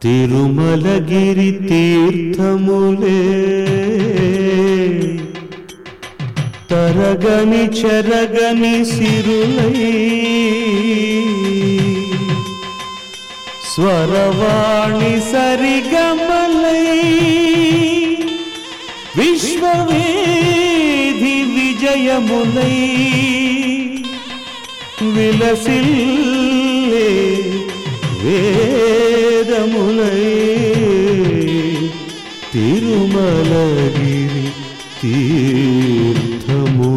తిరుమలగిరి తీర్థములే తరగని చెరగని సిరులై స్వరవాణి సరిగమలై విశ్వవేధి విజయములై విలసిల్లే వేదములై తిరుమలగిరి తీర్థములే